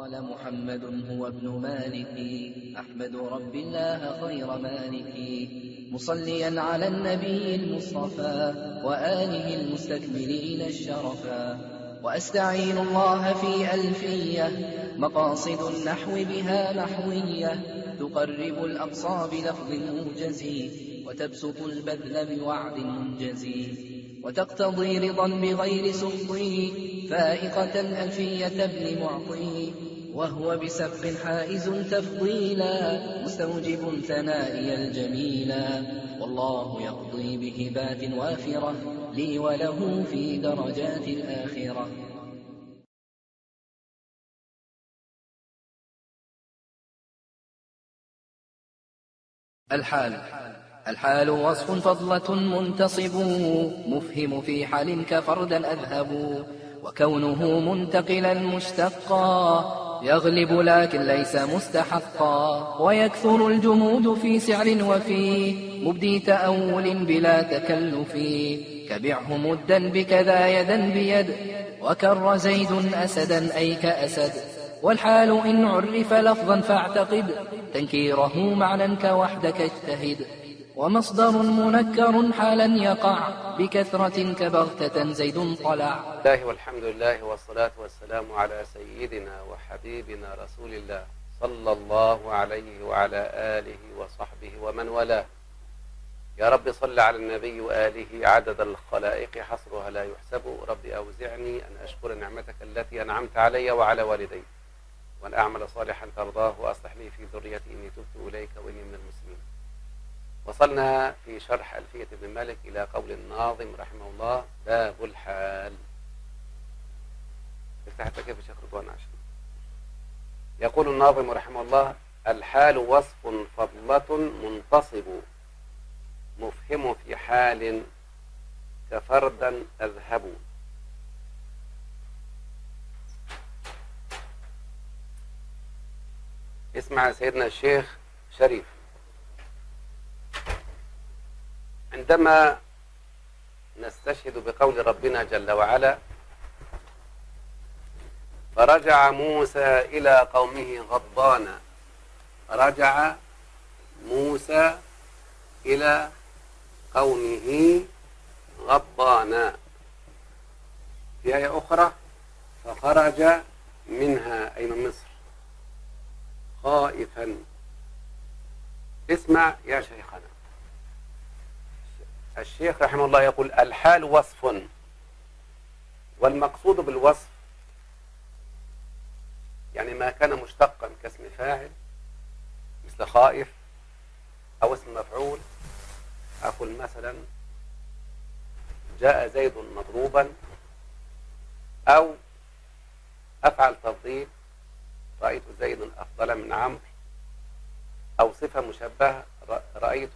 قال محمد هو ابن مالك أحمد رب الله خير مالك مصليا على النبي المصطفى وآله المستكملين الشرفا وأستعين الله في ألفية مقاصد النحو بها نحوية تقرب الأقصى بلفظ موجز وتبسط البذل بوعد منجز وتقتضي رضا بغير سخطي فائقة ألفية ابن معطي وهو بسبق حائز تفضيلا مستوجب ثنائي الجميلا والله يقضي بهبات وافرة لي وله في درجات الآخرة الحال الحال وصف فضلة منتصب مفهم في حال كفردا أذهب وكونه منتقلا مشتقا يغلب لكن ليس مستحقا ويكثر الجمود في سعر وفي مبدي تأول بلا تكلف كبعه مدا بكذا يدا بيد وكر زيد أسدا أي كأسد والحال إن عرف لفظا فاعتقد تنكيره معنى كوحدك اجتهد ومصدر منكر حالا يقع بكثرة كبغتة زيد طلع الله والحمد لله والصلاة والسلام على سيدنا وحبيبنا رسول الله صلى الله عليه وعلى آله وصحبه ومن والاه يا رب صل على النبي وآله عدد الخلائق حصرها لا يحسب رب أوزعني أن أشكر نعمتك التي أنعمت علي وعلى والدي وأن أعمل صالحا ترضاه وأصلح لي في ذريتي إني تبت إليك وإني من المسلمين وصلنا في شرح ألفية ابن مالك إلى قول الناظم رحمه الله باب الحال افتح كيف شيخ رضوان عشان يقول الناظم رحمه الله الحال وصف فضلة منتصب مفهم في حال كفردا أذهب اسمع سيدنا الشيخ شريف عندما نستشهد بقول ربنا جل وعلا فرجع موسى إلى قومه غضبانا رجع موسى إلى قومه غضبانا في آية أخرى فخرج منها أي من مصر خائفا اسمع يا شيخنا الشيخ رحمه الله يقول الحال وصف والمقصود بالوصف يعني ما كان مشتقا كاسم فاعل مثل خائف أو اسم مفعول أقول مثلا جاء زيد مضروبا أو أفعل تفضيل رأيت زيد أفضل من عمرو أو صفة مشبهة رأيت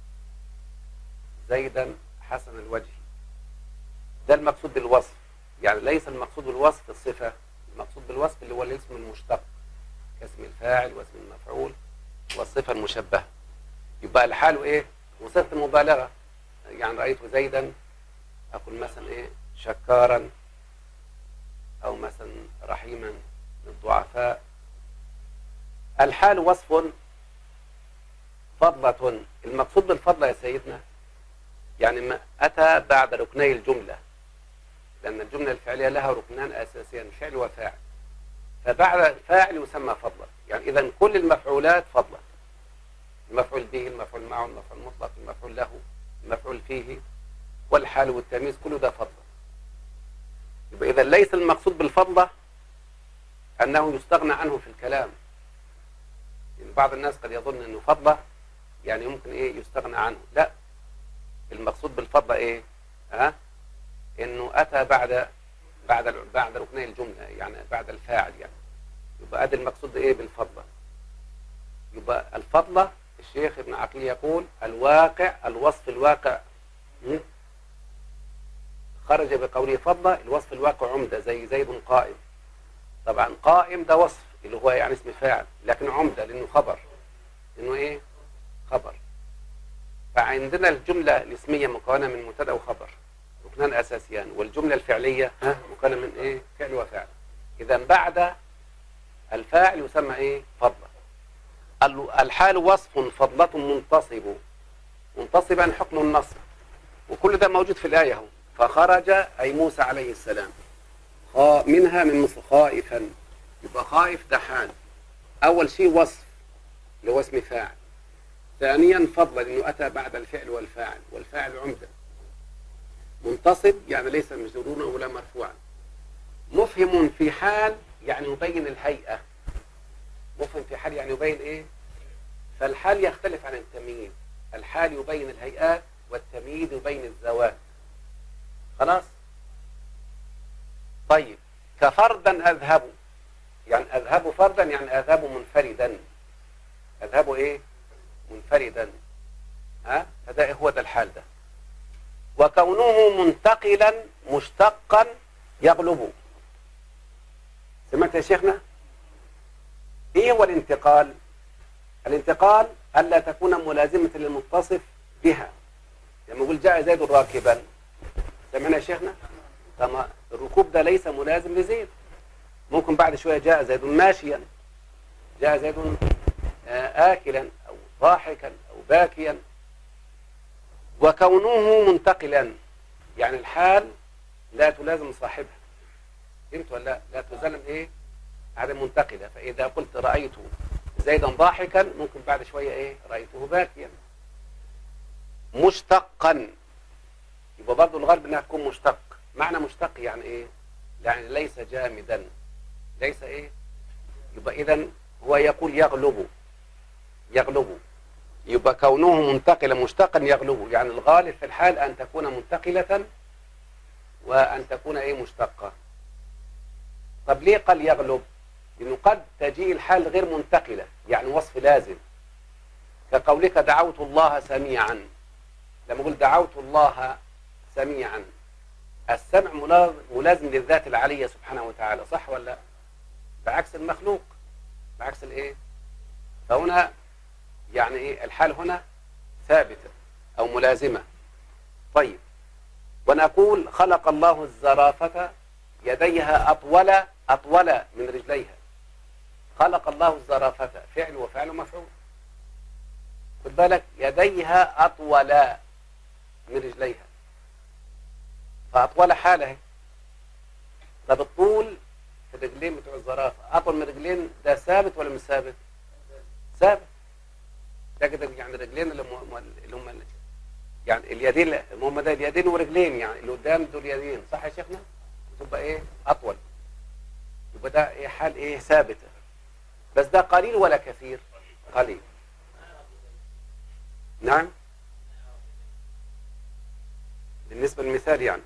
زيدا حسن الوجه ده المقصود بالوصف يعني ليس المقصود بالوصف الصفة المقصود بالوصف اللي هو الاسم المشتق كاسم الفاعل واسم المفعول والصفة المشبهة يبقى الحال ايه وصفة المبالغة يعني رأيت زيدا أقول مثلا ايه شكارا أو مثلا رحيما للضعفاء الحال وصف فضلة المقصود بالفضلة يا سيدنا يعني ما أتى بعد ركني الجملة لأن الجملة الفعلية لها ركنان أساسيان فعل وفاعل فبعد فاعل يسمى فضلا يعني إذا كل المفعولات فضلا المفعول به المفعول معه المفعول المطلق المفعول له المفعول فيه والحال والتمييز كله ده فضلا يبقى إذا ليس المقصود بالفضلة أنه يستغنى عنه في الكلام يعني بعض الناس قد يظن أنه فضلة يعني ممكن إيه يستغنى عنه لا المقصود بالفضلة ايه ها انه اتى بعد بعد بعد ركني الجملة يعني بعد الفاعل يعني يبقى ادي المقصود ايه بالفضلة يبقى الفضلة الشيخ ابن عقيل يقول الواقع الوصف الواقع خرج بقوله فضلة الوصف الواقع عمدة زي زيد قائم طبعا قائم ده وصف اللي هو يعني اسم فاعل لكن عمدة لانه خبر لانه ايه خبر فعندنا الجملة الاسمية مكونة من مبتدا وخبر ركنان أساسيان والجملة الفعلية ها مكونة من إيه؟ فعل وفعل إذا بعد الفاعل يسمى ايه فضلا ال- الحال وصف فضلة منتصب منتصب يعني حكم النصب وكل ده موجود في الآية اهو فخرج أي موسى عليه السلام خا- منها من مصر خائفا يبقى خائف ده حال أول شيء وصف اللي هو اسم فاعل ثانيا فضلا لأنه أتى بعد الفعل والفاعل والفاعل عمدة منتصب يعني ليس مجرورا ولا مرفوعا مفهم في حال يعني يبين الهيئة مفهم في حال يعني يبين ايه فالحال يختلف عن التمييز الحال يبين الهيئات والتمييز يبين الذوات خلاص طيب كفردا أذهب يعني أذهب فردا يعني أذهب منفردا أذهب إيه منفردا ها فده هو ده الحال ده وكونه منتقلا مشتقا يغلب سمعت يا شيخنا ايه هو الانتقال الانتقال الا تكون ملازمه للمتصف بها لما يقول جاء زيد راكبا سمعنا يا شيخنا طب الركوب ده ليس ملازم لزيد ممكن بعد شويه جاء زيد ماشيا جاء زيد آه، آكلا أو ضاحكا أو باكيا وكونه منتقلا يعني الحال لا تلازم صاحبها فهمت ولا لا لا تلازم ايه هذا منتقلة فإذا قلت رأيت زيدا ضاحكا ممكن بعد شوية ايه رأيته باكيا مشتقا يبقى برضه الغالب انها تكون مشتق معنى مشتق يعني ايه يعني ليس جامدا ليس ايه يبقى اذا هو يقول يغلب يغلب يبقى كونه منتقلا مشتقا يغلب يعني الغالب في الحال ان تكون منتقلة وان تكون ايه مشتقة طب ليه قال يغلب لانه قد تجيء الحال غير منتقلة يعني وصف لازم كقولك دعوت الله سميعا لما اقول دعوت الله سميعا السمع ملا- ملازم للذات العلية سبحانه وتعالى صح ولا لا بعكس المخلوق بعكس الايه فهنا يعني ايه الحال هنا ثابتة او ملازمة طيب ونقول خلق الله الزرافة يديها أطول أطول من رجليها خلق الله الزرافة فعل وفعل ومفعول خد بالك يديها أطول من رجليها فأطول حالة اهي. طب الطول في الرجلين بتوع الزرافة أطول من رجلين ده ثابت ولا مش ثابت؟ ثابت ده كده يعني الرجلين اللي هم اللي هم يعني اليدين اللي هم ده اليدين ورجلين يعني اللي قدام دول يدين صح يا شيخنا؟ تبقى ايه؟ أطول يبقى ده ايه حال ايه ثابتة بس ده قليل ولا كثير؟ قليل نعم بالنسبة للمثال يعني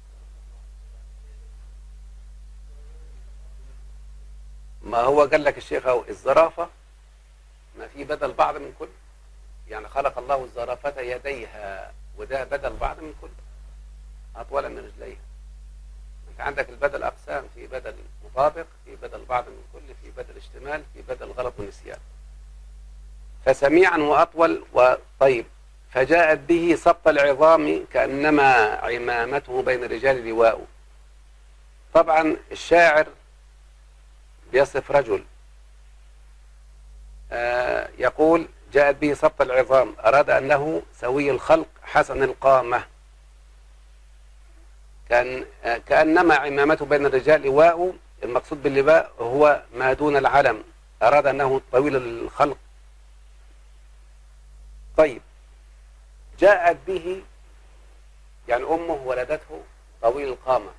ما هو قال لك الشيخ اهو الزرافة ما في بدل بعض من كل يعني خلق الله الزرافة يديها وده بدل بعض من كل أطول من رجليها أنت عندك البدل أقسام في بدل مطابق في بدل بعض من كل في بدل اشتمال في بدل غلط ونسيان فسميعا وأطول وطيب فجاءت به سبط العظام كأنما عمامته بين الرجال لواء طبعا الشاعر بيصف رجل آه يقول جاءت به سبط العظام أراد أنه سوي الخلق حسن القامة كان آه كأنما عمامته بين الرجال لواء المقصود باللواء هو ما دون العلم أراد أنه طويل الخلق طيب جاءت به يعني أمه ولدته طويل القامة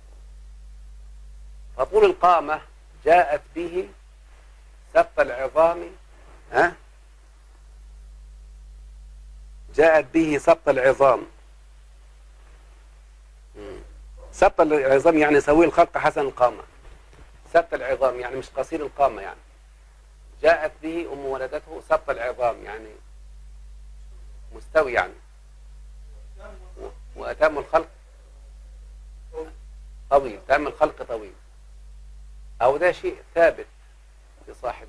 فطول القامة جاءت به سبط العظام ها جاءت به سبط العظام مم. سبط العظام يعني سوي الخلق حسن القامة سبط العظام يعني مش قصير القامة يعني جاءت به أم ولدته سبط العظام يعني مستوي يعني و- وأتم الخلق طويل تم الخلق طويل أو ده شيء ثابت لصاحبه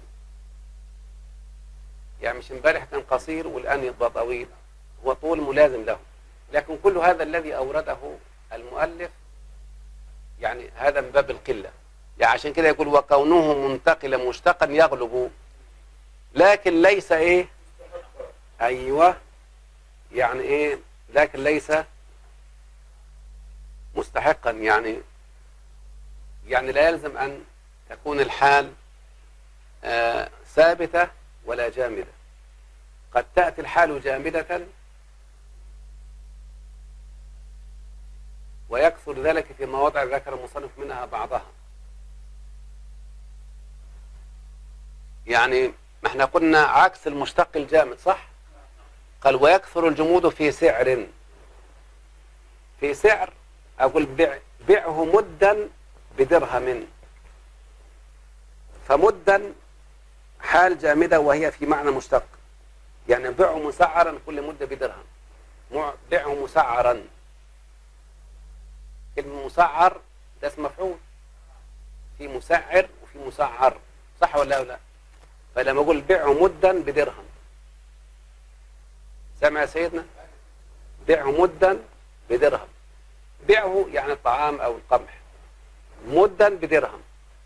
يعني مش امبارح كان قصير والآن يبقى طويل هو طول ملازم له لكن كل هذا الذي أورده المؤلف يعني هذا من باب القلة يعني عشان كده يقول وكونه منتقلا مشتقا يغلب لكن ليس ايه ايوه يعني ايه لكن ليس مستحقا يعني يعني لا يلزم ان تكون الحال آه ثابته ولا جامده قد تاتي الحال جامده ويكثر ذلك في مواضع ذكر المصنف منها بعضها يعني ما احنا قلنا عكس المشتق الجامد صح قال ويكثر الجمود في سعر في سعر أقول بيع بيعه مدا بدرهم فمدا حال جامدة وهي في معنى مشتق يعني بيعه مسعرا كل مدة بدرهم بيعه مسعرا كلمة مسعر ده اسم مفعول في مسعر وفي مسعر صح ولا لا فلما اقول بيعه مدا بدرهم سمع يا سيدنا بيعه مدا بدرهم بيعه يعني الطعام او القمح مدا بدرهم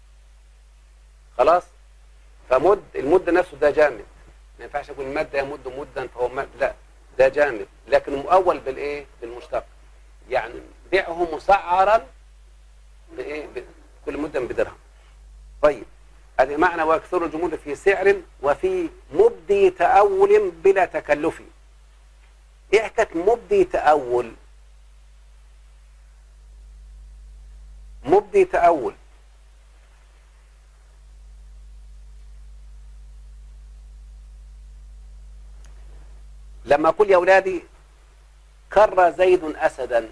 خلاص فمد المد نفسه ده جامد ما ينفعش اقول المد يمد مدا فهو مد لا ده جامد لكن مؤول بالايه بالمشتق يعني بيعه مسعرا بايه كل مده بدرهم طيب هذه معنى ويكثر الجمود في سعر وفي مبدي تأول بلا تكلف ايه حكايه مبدي تأول مبدي تأول لما أقول يا أولادي كر زيد أسدا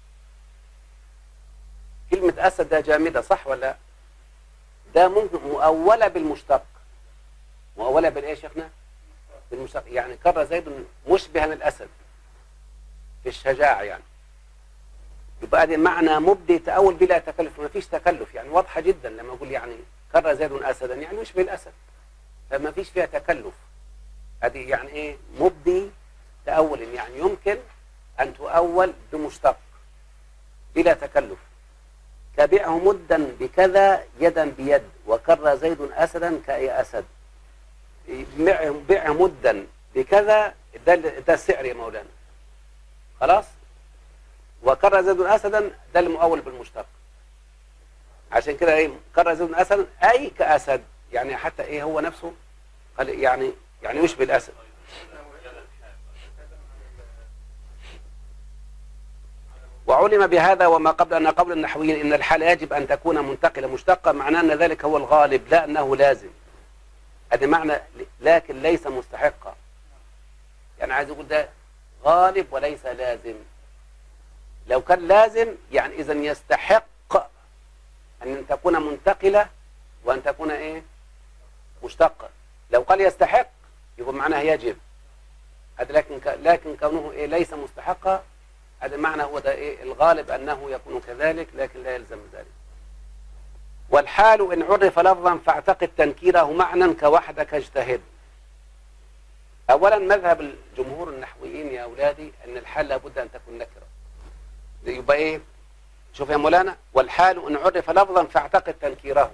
كلمة أسد ده جامدة صح ولا ده ممكن مؤولة بالمشتق مؤولة بالإيه يا شيخنا بالمشتق يعني كر زيد مشبها الأسد في الشجاعة يعني يبقى دي معنى مبدي تأول بلا تكلف ما فيش تكلف يعني واضحة جدا لما أقول يعني كر زيد أسدا يعني يشبه الأسد فما فيش فيها تكلف هذه يعني إيه مبدي تأول يعني يمكن أن تؤول بمشتق بلا تكلف كبيعه مدا بكذا يدا بيد وكر زيد أسدا كأي أسد بيعه مدا بكذا ده, ده السعر يا مولانا خلاص وكر زيد أسدا ده المؤول بالمشتق عشان كده ايه كر زيد أسدا أي كأسد يعني حتى ايه هو نفسه قال يعني يعني يشبه الأسد وعلم بهذا وما قبل أن قبل النحويين إن الحال يجب أن تكون منتقلة مشتقة معناه أن ذلك هو الغالب لا أنه لازم هذا معنى لكن ليس مستحقا يعني عايز يقول ده غالب وليس لازم لو كان لازم يعني إذا يستحق أن تكون منتقلة وأن تكون إيه مشتقة لو قال يستحق يبقى معناه يجب هذا لكن لكن كونه إيه ليس مستحقا هذا المعنى هو ده إيه الغالب أنه يكون كذلك لكن لا يلزم ذلك والحال إن عرف لفظا فاعتقد تنكيره معنى كوحدك اجتهد أولا مذهب الجمهور النحويين يا أولادي أن الحال لابد أن تكون نكرة يبقى إيه شوف يا مولانا والحال إن عرف لفظا فاعتقد تنكيره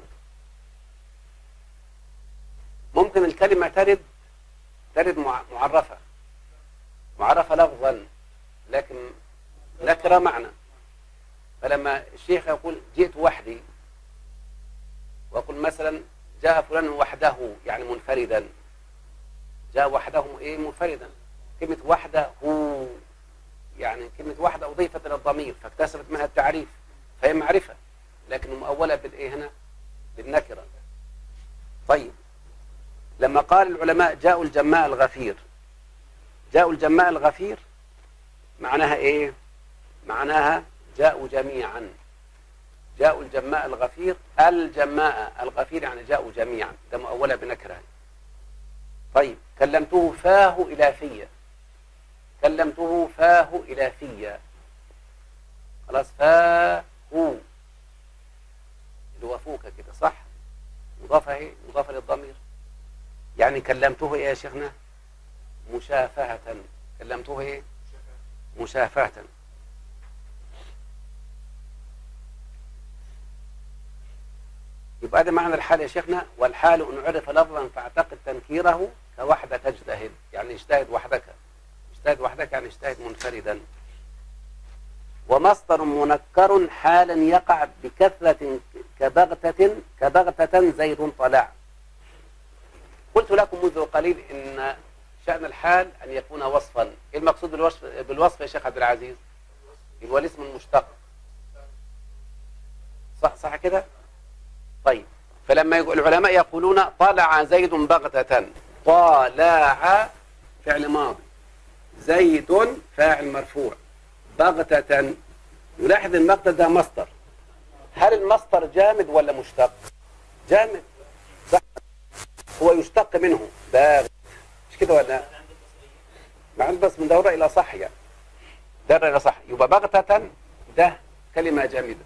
ممكن الكلمة ترد ترد معرفة معرفة لفظا لكن نكرة معنى فلما الشيخ يقول جئت وحدي وأقول مثلا جاء فلان وحده يعني منفردا جاء وحده ايه منفردا كلمة وحده هو يعني كلمة وحده أضيفت إلى الضمير فاكتسبت منها التعريف فهي معرفة لكن مؤولة بالإيه هنا بالنكرة طيب لما قال العلماء جاءوا الجماء الغفير جاءوا الجماء الغفير معناها ايه معناها جاءوا جميعا جاءوا الجماء الغفير الجماء الغفير يعني جاءوا جميعا ده مؤولة بنكرة طيب كلمته فاه إلى فيا كلمته فاه إلى فيا خلاص فاه اللي هو فوق كده صح مضافة ايه مضافة للضمير يعني كلمته ايه يا شيخنا مشافهة كلمته ايه مشافهة يبقى ده معنى الحال يا شيخنا والحال ان عرف لفظا فاعتقد تنكيره كوحدة تجتهد يعني اجتهد وحدك اجتهد وحدك يعني اجتهد منفردا ومصدر منكر حالا يقع بكثرة كبغتة كبغتة زيد طلع قلت لكم منذ قليل إن شأن الحال أن يكون وصفا إيه المقصود بالوصف, بالوصف يا شيخ عبد العزيز هو الاسم المشتق صح صح كده طيب فلما يقول العلماء يقولون طلع زيد بغتة طالع فعل ماضي زيد فاعل مرفوع بغتة يلاحظ المقدر ده مصدر هل المصدر جامد ولا مشتق جامد صح هو يشتق منه باغت مش كده ولا مع بس من دورة إلى صح يعني دورة إلى صح يبقى بغتة ده كلمة جامدة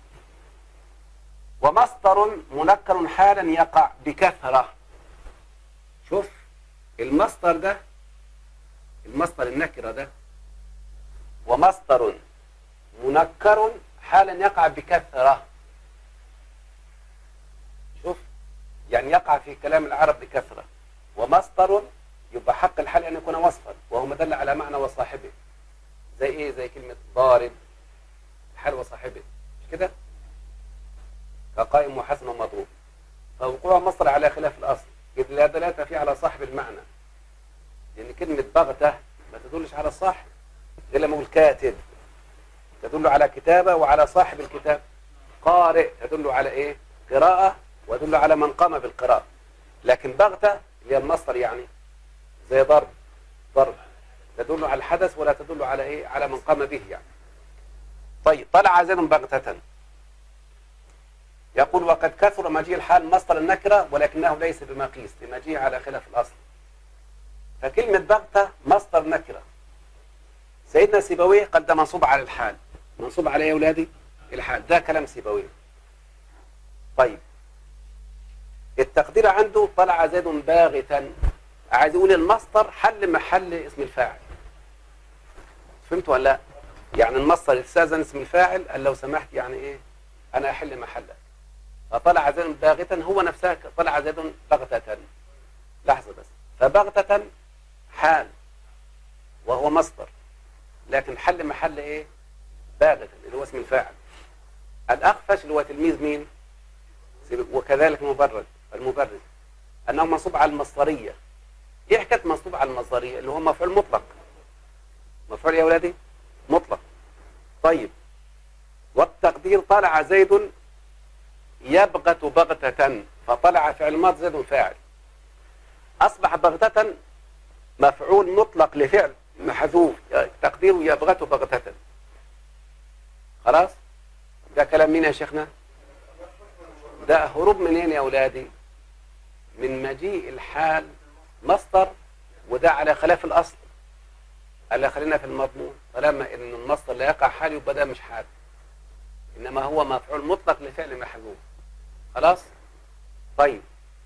ومصدر منكر حالا يقع بكثرة شوف المصدر ده المصدر النكرة ده ومصدر منكر حالا يقع بكثرة شوف يعني يقع في كلام العرب بكثرة ومصدر يبقى حق الحال أن يكون وصفا وهو مدل على معنى وصاحبه زي إيه زي كلمة ضارب الحال وصاحبه مش كده كقائم وحسن ومضروب فوقوع مصدر على خلاف الأصل إذ لا دلالة فيه على صاحب المعنى لأن كلمة بغتة ما تدلش على الصاحب غير لما أقول كاتب تدل على كتابة وعلى صاحب الكتاب قارئ تدل على إيه قراءة وتدل على من قام بالقراءة لكن بغتة اللي هي المصدر يعني زي ضرب ضرب تدل على الحدث ولا تدل على إيه على من قام به يعني طيب طلع زيد بغتة يقول وقد كثر مجيء الحال مصدر النكرة ولكنه ليس بمقيس لمجيء على خلاف الأصل فكلمة بغتة مصدر نكرة سيدنا سيبويه قد ده منصوب على الحال منصوب على يا أولادي الحال ده كلام سيبويه طيب التقدير عنده طلع زيد باغتا عايز يقول المصدر حل محل اسم الفاعل فهمت ولا لا يعني المصدر يستاذن اسم الفاعل قال لو سمحت يعني ايه انا احل محلك فطلع زيد باغتا هو نفسها طلع زيد بغتة لحظة بس فبغتة حال وهو مصدر لكن حل محل ايه باغتا اللي هو اسم الفاعل الاخفش اللي هو تلميذ مين وكذلك مبرد المبرد انه منصوب على المصدريه ايه حكايه منصوب على المصدريه اللي هو مفعول مطلق مفعول يا اولادي مطلق طيب والتقدير طلع زيد يبغت بغتة فطلع فعل ماض زيد فاعل أصبح بغتة مفعول مطلق لفعل محذوف تقديره يبغت بغتة خلاص ده كلام مين يا شيخنا ده هروب منين يا أولادي من مجيء الحال مصدر وده على خلاف الأصل قال خلينا في المضمون طالما ان المصدر لا يقع حال يبقى ده مش حال انما هو مفعول مطلق لفعل محذوف خلاص طيب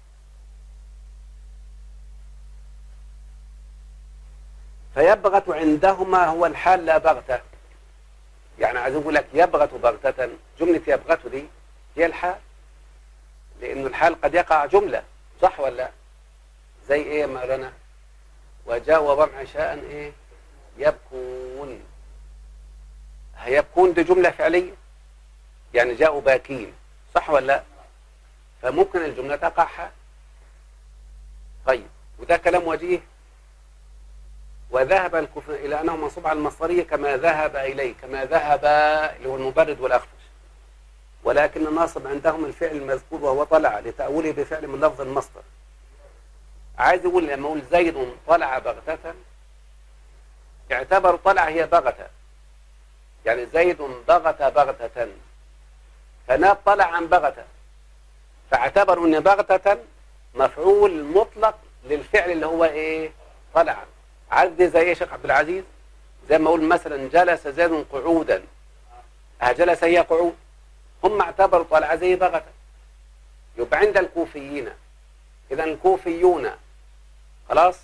فيبغت عندهما هو الحال لا بغتة يعني عايز اقول لك يبغت بغتة جملة يبغت دي هي الحال لأن الحال قد يقع جملة صح ولا لا زي ايه يا مولانا وجاء وضم عشاء ايه يبكون هيبكون دي جملة فعلية يعني جاءوا باكين صح ولا لا فممكن الجملة تقع حال طيب وده كلام وجيه وذهب الكفر إلى أنه منصوب على المصدرية كما ذهب إليه كما ذهب اللي هو المبرد والأخفش ولكن الناصب عندهم الفعل المذكور وهو طلع لتأويله بفعل من لفظ المصدر عايز يقول لما اقول زيد طلع بغتة اعتبر طلع هي بغتة يعني زيد بغت بغتة فناب طلع عن بغتة فاعتبروا ان بغتة مفعول مطلق للفعل اللي هو ايه طلع عارف دي زي ايه يا شيخ عبد العزيز زي ما اقول مثلا جلس زيد قعودا جلس هي قعود هم اعتبروا طلع زي بغتة يبقى عند الكوفيين اذا الكوفيون خلاص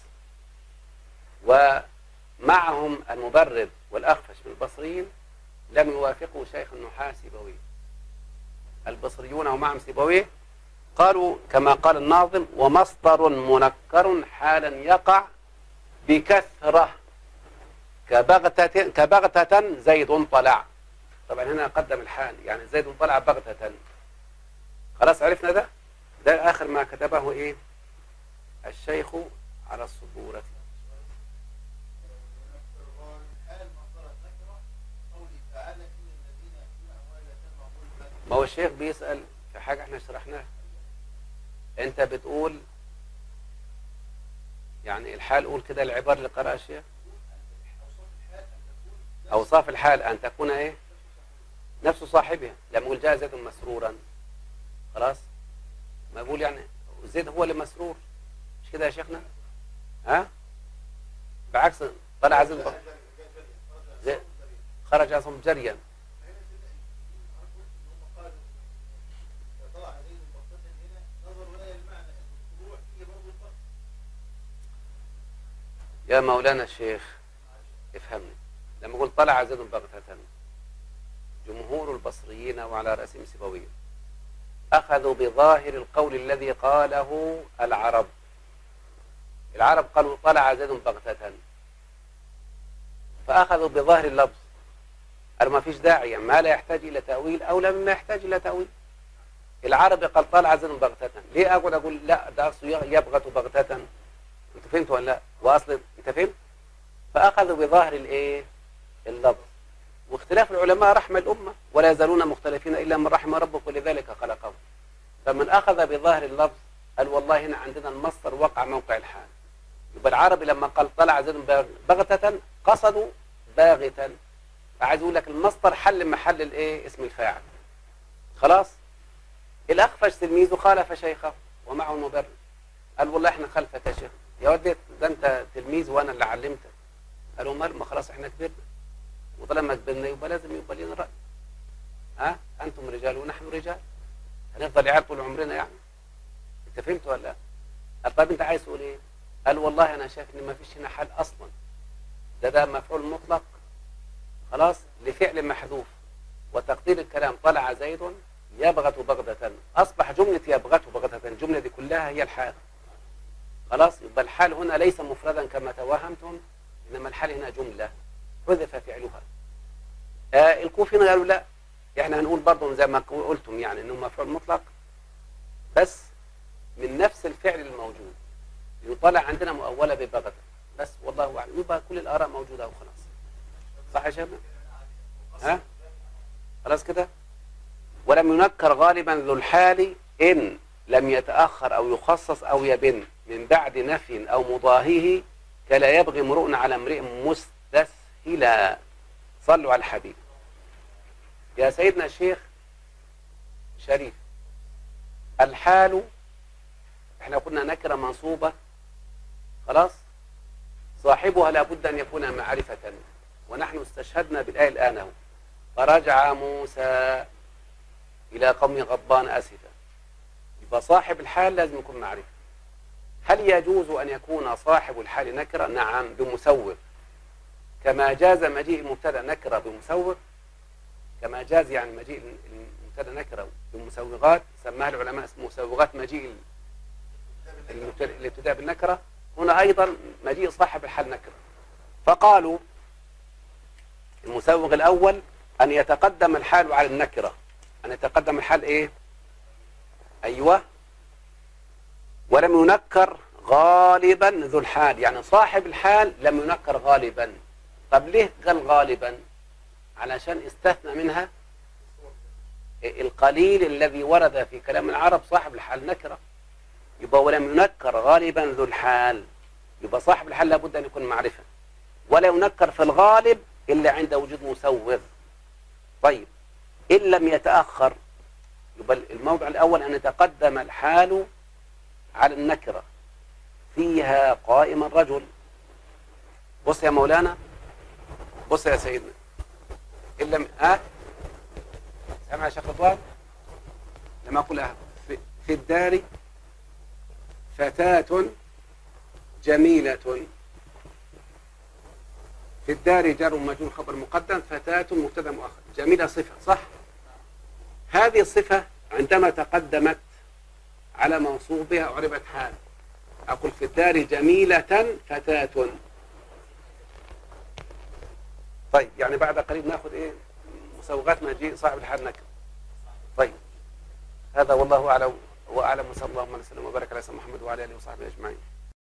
ومعهم المبرد والأخفش من البصريين لم يوافقوا شيخ النحاس سيبويه البصريون ومعهم سيبويه قالوا كما قال الناظم ومصدر منكر حالا يقع بكثرة كبغتة, كبغتة زيد طلع طبعا هنا قدم الحال يعني زيد طلع بغتة خلاص عرفنا ده ده آخر ما كتبه إيه الشيخ على السبورة ما هو الشيخ بيسأل في حاجة احنا شرحناها انت بتقول يعني الحال قول كده العبارة اللي قرأها الشيخ أوصاف الحال أن تكون إيه نفس صاحبها لما يقول جاء زيد مسرورا خلاص ما يقول يعني زيد هو اللي مسرور مش كده يا شيخنا ها بعكس طلع زيد خرج أصلا جريا يا مولانا الشيخ افهمني لما قلت طلع زيد بغتة جمهور البصريين وعلى رأسهم سبويه أخذوا بظاهر القول الذي قاله العرب العرب قالوا طلع زيد بغتة فأخذوا بظاهر اللفظ قالوا ما فيش داعي ما لا يحتاج إلى تأويل أو لا مما يحتاج إلى تأويل العربي قال طلع زيد بغتة ليه أقعد أقول لا ده يبغت بغتة أنت فهمت ولا لا وأصل أنت فهمت فأخذوا بظاهر الإيه اللفظ واختلاف العلماء رحم الأمة ولا يزالون مختلفين إلا من رحم ربك ولذلك خلقهم فمن أخذ بظاهر اللفظ قال والله هنا عندنا المصدر وقع موقع الحال يبقى العربي لما قال طلع زيد بغتة قصدوا باغتا فعايز يقول لك المصدر حل محل الايه اسم الفاعل خلاص الأخفش تلميذه خالف شيخه ومعه المبرر قال والله احنا خلفك يا شيخ يا ودي ده انت تلميذ وانا اللي علمتك قالوا مال ما خلاص احنا كبرنا وطالما كبرنا يبقى لازم يبقى لنا رأي ها انتم رجال ونحن رجال هنفضل عيال طول عمرنا يعني انت فهمت ولا لا قال طيب انت عايز تقول ايه قال والله انا شايف ان ما فيش هنا حل اصلا ده ده مفعول مطلق خلاص لفعل محذوف وتقدير الكلام طلع زيد يبغت بغدة أصبح جملة يبغت بغدة الجملة دي كلها هي الحال خلاص يبقى الحال هنا ليس مفردا كما توهمتم إنما الحال هنا جملة حذف فعلها آه الكوفيين قالوا لا احنا هنقول برضه زي ما قلتم يعني انه مفعول مطلق بس من نفس الفعل الموجود يطلع عندنا مؤولة ببغدة بس والله أعلم يبقى كل الآراء موجودة وخلاص صح يا شباب ها خلاص كده ولم ينكر غالبا ذو الحال إن لم يتأخر أو يخصص أو يبن من بعد نفي أو مضاهيه كلا يبغي امرؤ على امرئ مستسهلا صلوا على الحبيب يا سيدنا الشيخ شريف الحال احنا قلنا نكرة منصوبة خلاص صاحبها لابد أن يكون معرفة ونحن استشهدنا بالآية الآن هو فرجع موسى إلى قوم غضبان أسفا يبقى صاحب الحال لازم يكون معرفة هل يجوز أن يكون صاحب الحال نكرة نعم بمسوغ كما جاز مجيء المبتدا نكرة بمسوغ كما جاز يعني مجيء المبتدا نكرة بمسوغات سماها العلماء مسوغات مجيء الابتداء بالنكرة هنا أيضا مجيء صاحب الحال نكرة فقالوا المسوغ الأول أن يتقدم الحال على النكرة أن يتقدم الحال إيه أيوة ولم ينكر غالبا ذو الحال يعني صاحب الحال لم ينكر غالبا طب ليه قال غالبا علشان استثنى منها القليل الذي ورد في كلام العرب صاحب الحال نكرة يبقى ولم ينكر غالبا ذو الحال يبقى صاحب الحال لابد أن يكون معرفة ولا ينكر في الغالب إلا عند وجود مسوغ طيب إن لم يتأخر يبقى الموضع الأول أن يتقدم الحال على النكرة فيها قائم الرجل بص يا مولانا بص يا سيدنا إن لم ها سامع يا شيخ رضوان لما أقول في, في الدار فتاة جميلة في الدار جار مجرور خبر مقدم فتاة مبتدا مؤخر جميلة صفة صح هذه الصفة عندما تقدمت على منصوبها أعربت حال أقول في الدار جميلة فتاة طيب يعني بعد قليل ناخذ ايه مسوغات مجيء صاحب الحال نكر طيب هذا والله اعلم واعلم وصلى الله وسلم وبارك على سيدنا محمد وعلى اله وصحبه اجمعين